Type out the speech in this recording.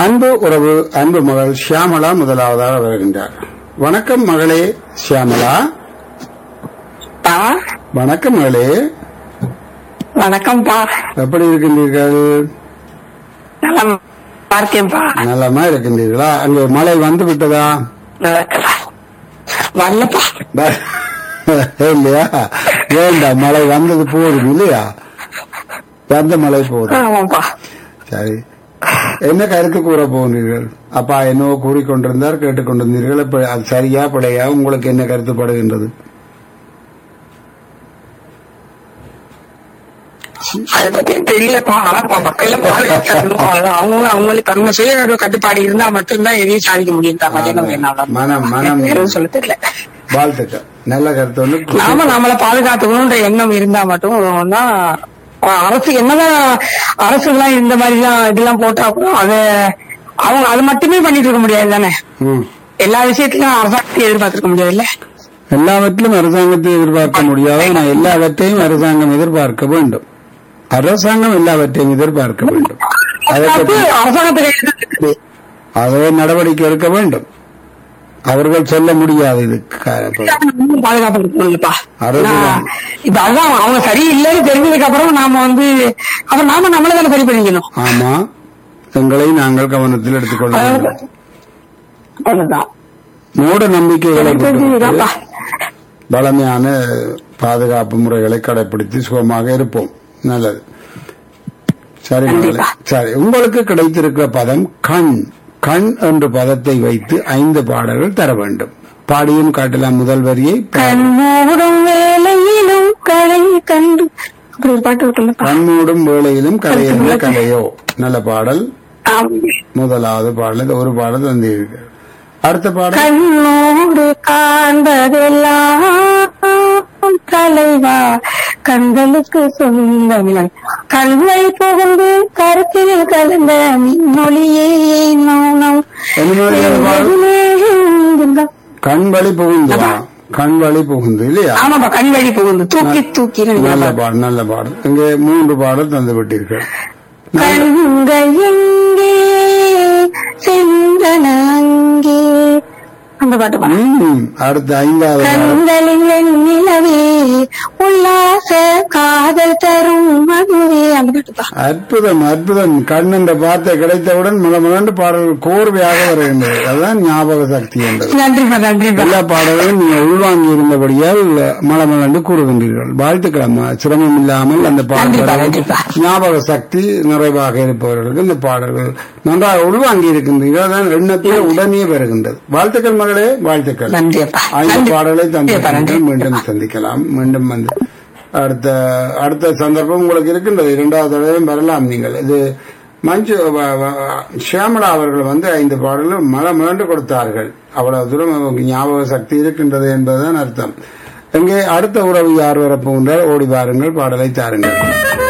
அன்பு உறவு அன்பு மகள் ஷியாமலா முதலாவதாக வருகின்றார் வணக்கம் மகளே ஷியாமலா பா வணக்கம் மகளே வணக்கம்ப்பா எப்படி இருக்கின்றீர்கள் நல்லா இருக்கேன்ப்பா நலமா இருக்கின்றீர்களா அங்கே மழை வந்து விட்டதா வரலப்பா ப- இல்லையா வேண்டாம் மழை வந்தது போதும் இல்லையா வந்த மழை போதும் ஆமாப்பா சரி என்ன கருத்து கூற போகிறீர்கள் அப்பா என்னவோ கூறிக்கொண்டிருந்தார் கேட்டுக்கொண்டிருந்தீர்கள் இப்ப அது சரியா பிழையா உங்களுக்கு என்ன கருத்துப்படுகின்றது அதை பத்தி தெரியலப்பா ஆனாப்பா மக்கள் பாதுகாக்கணும் அவங்க அவங்களுக்கு அவங்க சுய கட்டுப்பாடு இருந்தா மட்டும்தான் எதையும் சாதிக்க முடியும் தான் மதியம் என்னால மனம் மனம் வேற எதுவும் சொல்ல தெரியல வாழ்த்துக்கள் நல்ல கருத்து வந்து நாம நம்மளை பாதுகாத்துக்கணும்ன்ற எண்ணம் இருந்தா மட்டும் தான் அரசு என்னதான் அரசுலாம் இந்த மாதிரிலாம் இதெல்லாம் போட்டா கூட அதை அவங்க அது மட்டுமே பண்ணிட்டு இருக்க முடியாது தானே ம். எல்லா விஷயத்திலும் அரசாங்கத்தை எதிர்பார்த்திருக்க முடியாதுல்ல எல்லாவற்றிலும் அரசாங்கத்தை எதிர்பார்க்க முடியாது ஆனால் எல்லாவற்றையும் அரசாங்கம் எதிர்பார்க்க வேண்டும் அரசாங்கம் எல்லாவற்றையும் எதிர்பார்க்க வேண்டும் அதை அது பற்றி அரசாங்கத்து கையில தான் இருக்குது அதை நடவடிக்கை எடுக்க வேண்டும் அவர்கள் சொல்ல முடியாது இது இன்னும் பாதுகாப்பு இருக்கணும்லப்பா அரசு ஏன்னா, தான். இப்ப அதான் அவங்க சரியில்லைன்னு தெரிஞ்சதுக்கு அப்புறம் நாம வந்து அப்புறம் நாம நம்மள தானே சரி பண்ணிக்கணும் ஆமா எங்களை நாங்கள் கவனத்தில் எடுத்துக்கொள்ள வேண்டும் அவ்வளவுதான் மூட நம்பிக்கைகளை எனக்கு தெரிஞ்சு விட்டுவிட்டு இதான்ப்பா. பலமையான பாதுகாப்பு முறைகளை கடைபிடித்து சுகமாக இருப்போம் நல்லது சரி மகளே. கண்டிப்பா. சரி உங்களுக்கு கிடைத்திருக்கிற பதம் கண் கண் என்ற பதத்தை வைத்து ஐந்து பாடல்கள் தர வேண்டும் பாடியும் காட்டலாம் முதல் வரியை கண்ணோடும் வேலையிலும் கலை கண்டு அப்படி ஒரு பாட்டு இருக்குல்லப்பா கண்மூடும் வேளையிலும் கலையென்ற கலையோ நல்ல பாடல் ஆமாங்க. முதலாவது பாடல் இது ஒரு பாடல் தந்தீர்கள் அடுத்த பாடல் கண்ணோடு காண்பதெல்லாம் தலைவா கண்களுக்கு சொந்தமில்லை கல்வை புகுந்து கருத்தில் கலந்த மின்னொளியே மௌனம் என்ன மாதிரியான பாடல் எதுவுமே கண் வழி புகுந்து வா. கண் வழி புகுந்து இல்லையா ஆமாப்பா கண் வழி புகுந்து தூக்கி தூக்கி நல்ல பாடல் நல்ல பாடல் இங்கே மூன்று பாடல் தந்து விட்டீர்கள் கண்கள் எங்கே சென்றன அங்கே அந்த பாட்டு பா ம், அடுத்த ஐந்தாவது பாடல் கண்களில் நிலவே உல்லாச காதல் தரும் மதுவே அந்த பாட்டு பா அற்புதம் அற்புதம் கண் என்ற வார்த்தை கிடைத்தவுடன் மலமலண்டு பாடல்கள் கோர்வையாக வருகின்றது அதுதான் ஞாபக சக்தி என்றது நன்றிப்பா நன்றிப்பா எல்லா பாடல்களும் நீங்கள் உள்வாங்கி இருந்தபடியால் மலமலண்டு கூறுகின்றீர்கள் வாழ்த்துக்கள் அம்மா சிரமம் இல்லாமல் அந்த கண்டிப்பா, பாடல்கள் கண்டிப்பா. ஞாபக சக்தி நிறைவாக இருப்பவர்களுக்கு இந்த பாடல்கள் நன்றாக உள்வாங்கி இருக்கின்றீர்கள் அதான் எண்ணத்தில் உடனே வருகின்றது வாழ்த்துக்கள் மகளே வாழ்த்துக்கள் நன்றிப்பா ஐந்து நன்றி பாடலை நன்றிப்பா, நன்றி. தந்து மீண்டும் சந்திக்கலாம் மீண்டும் வந்து அடுத்த அடுத்த சந்தர்ப்பம் உங்களுக்கு இருக்கின்றது இரண்டாவது தடவையும் வரலாம் நீங்கள் இது மஞ்சு வ- வ- ஷியாமலா அவர்கள் வந்து ஐந்து பாடலும் மல மிரண்டு கொடுத்தார்கள் அவ்வளவு தூரம் அவங்களுக்கு ஞாபக சக்தி இருக்கின்றது என்பதுதான் அர்த்தம் இங்கே அடுத்த உறவு யார் வரப்போகின்றார் ஓடி வாருங்கள் பாடலை தாருங்கள்